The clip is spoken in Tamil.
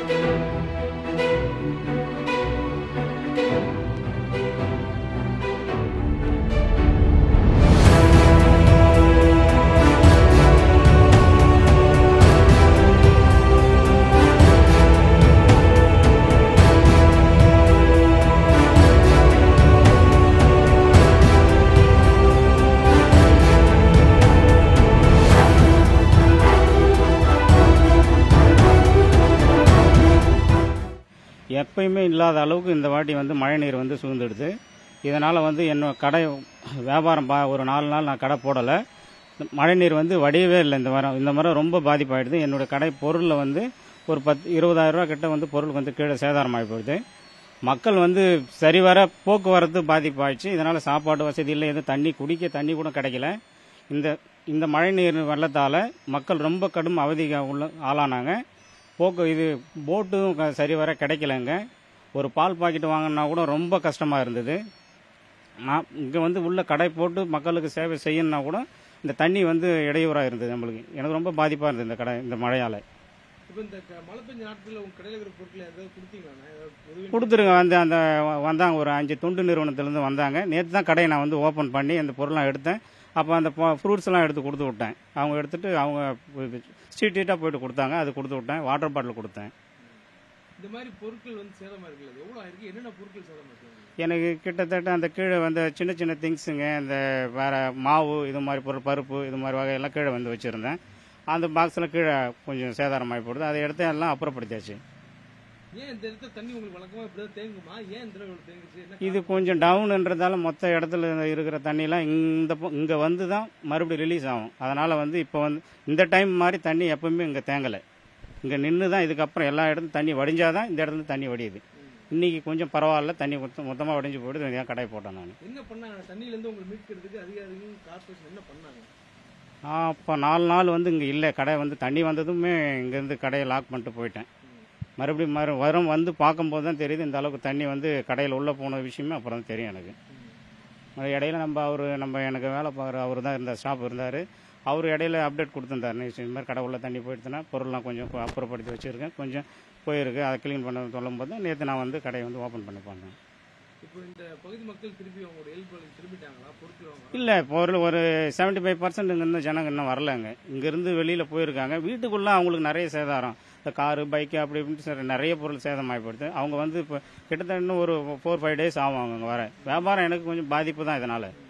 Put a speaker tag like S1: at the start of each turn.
S1: எப்பயுமே இல்லாத அளவுக்கு இந்த வாட்டி வந்து மழை நீர் வந்து சூழ்ந்துடுது இதனால் வந்து என்னோட கடை வியாபாரம் பா ஒரு நாலு நாள் நான் கடை போடலை மழை நீர் வந்து வடியவே இல்லை இந்த வாரம் இந்த முறை ரொம்ப பாதிப்பாயிடுது என்னோட கடை பொருளில் வந்து ஒரு பத்து இருபதாயிரம் ரூபா கிட்ட வந்து பொருள் வந்து கீழே சேதாரமாகி போயிடுது மக்கள் வந்து சரிவர போக்குவரத்து பாதிப்பாயிடுச்சு இதனால் சாப்பாடு வசதி இல்லை எதுவும் தண்ணி குடிக்க தண்ணி கூட கிடைக்கல இந்த இந்த மழை நீர் வெள்ளத்தால் மக்கள் ரொம்ப கடும் அவதிக்கு உள்ள ஆளானாங்க போக்கு இது போட்டும் க- சரிவர கிடைக்கலங்க ஒரு பால் பாக்கெட் வாங்கினா கூட ரொம்ப கஷ்டமாக இருந்தது நான் இங்கே வந்து உள்ள கடை போட்டு மக்களுக்கு சேவை செய்யணும்னா கூட இந்த தண்ணி வந்து இடையூறாக இருந்தது நம்மளுக்கு எனக்கு ரொம்ப பாதிப்பாக இருந்தது இந்த கடை இந்த மழையால்
S2: இப்போ இந்த க- மழை பெஞ்ச நாட்களில் உங்க கடையில் இருக்கிற பொருட்கள் ஏதாவது கொடுத்தீங்களா ஏதாவது உதவி
S1: கொடுத்துருங்க வந்து அந்த வ- வந்தாங்க ஒரு அஞ்சு தொண்டு நிறுவனத்துலேருந்து வந்தாங்க நேற்று தான் கடையை நான் வந்து ஓப்பன் பண்ணி அந்த பொருள்லாம் எடுத்தேன் அப்போ அந்த ஃப்ரூட்ஸ்லாம் எடுத்து கொடுத்து விட்டேன் அவங்க எடுத்துட்டு அவங்க ஸ்ட்ரீட் ஸ்ட்ரீட்டாக போயிட்டு கொடுத்தாங்க அது கொடுத்து விட்டேன் வாட்டர் பாட்டில் கொடுத்தேன்
S2: இந்த மாதிரி பொருட்கள் வந்து சேதமா இருக்குல்ல அது எவ்வளவு ஆயிருக்கு என்னென்ன பொருட்கள் சேதமா இருக்கு
S1: எனக்கு கிட்டத்தட்ட அந்த கீழே வந்து சின்ன சின்ன திங்ஸுங்க இந்த வேற மாவு இது மாதிரி பொருள் பருப்பு இது மாதிரி வகையெல்லாம் கீழே வந்து வச்சுருந்தேன் அந்த பாக்ஸில் கீழே கொஞ்சம் சேதாரமாகி போடுது அதை எடுத்து எல்லாம் அப்புறப்படுத்தியாச்சு
S2: ஏன் இந்த இடத்துல தண்ணி உங்களுக்கு வழக்கமா இப்படிதான் தேங்குமா ஏன் இந்த தடவை இவ்வளவு தேங்குச்சு என்ன
S1: இது கொஞ்சம் டவுன்ன்றதால மொத்த இடத்துல இருக்கிற தண்ணிலாம் இந்த இங்கே வந்து தான் மறுபடியும் ரிலீஸ் ஆகும் அதனால் வந்து இப்போ வந்து இந்த டைம் மாதிரி தண்ணி எப்பவுமே இங்கே தேங்கலை இங்கே நின்று தான் இதுக்கப்புறம் எல்லா இடத்துலையும் தண்ணி வடிஞ்சாதான் இந்த இடத்துல தண்ணி வடியுது இன்னைக்கு கொஞ்சம் பரவாயில்ல தண்ணி மொத்தம் மொத்தமாக வடிஞ்சு போயிடுது இதான் கடை போட்டேன் நான்
S2: என்ன பண்ணாங்க தண்ணியில இருந்து உங்களை மீட்கிறதுக்கு அதிகாரிகள் கார்பரேஷன் என்ன பண்ணாங்க
S1: அப்போ நாலு நாள் வந்து இங்கே இல்லை கடை வந்து தண்ணி வந்ததுமே இங்கேருந்து கடையை லாக் பண்ணிட்டு போயிட்டேன் மறுபடியும் மறு வரும் வந்து பார்க்கும்போது தான் தெரியுது இந்த அளவுக்கு தண்ணி வந்து கடையில் உள்ளே போன விஷயமே அப்புறம் தான் தெரியும் எனக்கு அது இடையில நம்ம அவர் நம்ம எனக்கு வேலை பார்க்குற அவர் தான் இருந்தார் ஸ்டாஃப் இருந்தார் அவர் இடையில அப்டேட் கொடுத்துருந்தார் நீ இந்த மாதிரி கடை உள்ள தண்ணி போயிடுச்சுன்னா பொருள்லாம் கொஞ்சம் அப்புறப்படுத்தி வச்சுருக்கேன் கொஞ்சம் போயிருக்கு அதை க்ளீன் பண்ண சொல்லும்போது நேற்று நான் வந்து கடையை வந்து ஓப்பன் பண்ணி போனேன்
S2: இப்போ இந்த பகுதி மக்கள் திருப்பி அவங்களோட ஹெல்ப் திரும்பிட்டாங்களா பொருட்கள் வாங்க
S1: இல்லை பொருள் ஒரு செவன்ட்டி ஃபைவ் பர்சன்ட் இங்கேருந்து ஜனங்க இன்னும் வரலங்க இங்கேருந்து வெளியில் போயிருக்காங்க வீட்டுக்குள்ளே அவங்களுக்கு நிறைய சேதாரம் இந்த காரு பைக்கு அப்படி இப்படின்னு சரி நிறைய பொருள் சேதமாகிப்படுது அவங்க வந்து இப்போ கிட்டத்தட்ட இன்னும் ஒரு ஃபோர் ஃபைவ் டேஸ் ஆகும் அவங்க வர வியாபாரம் எனக்கு கொஞ்சம் பாதிப்பு தான் இதனால்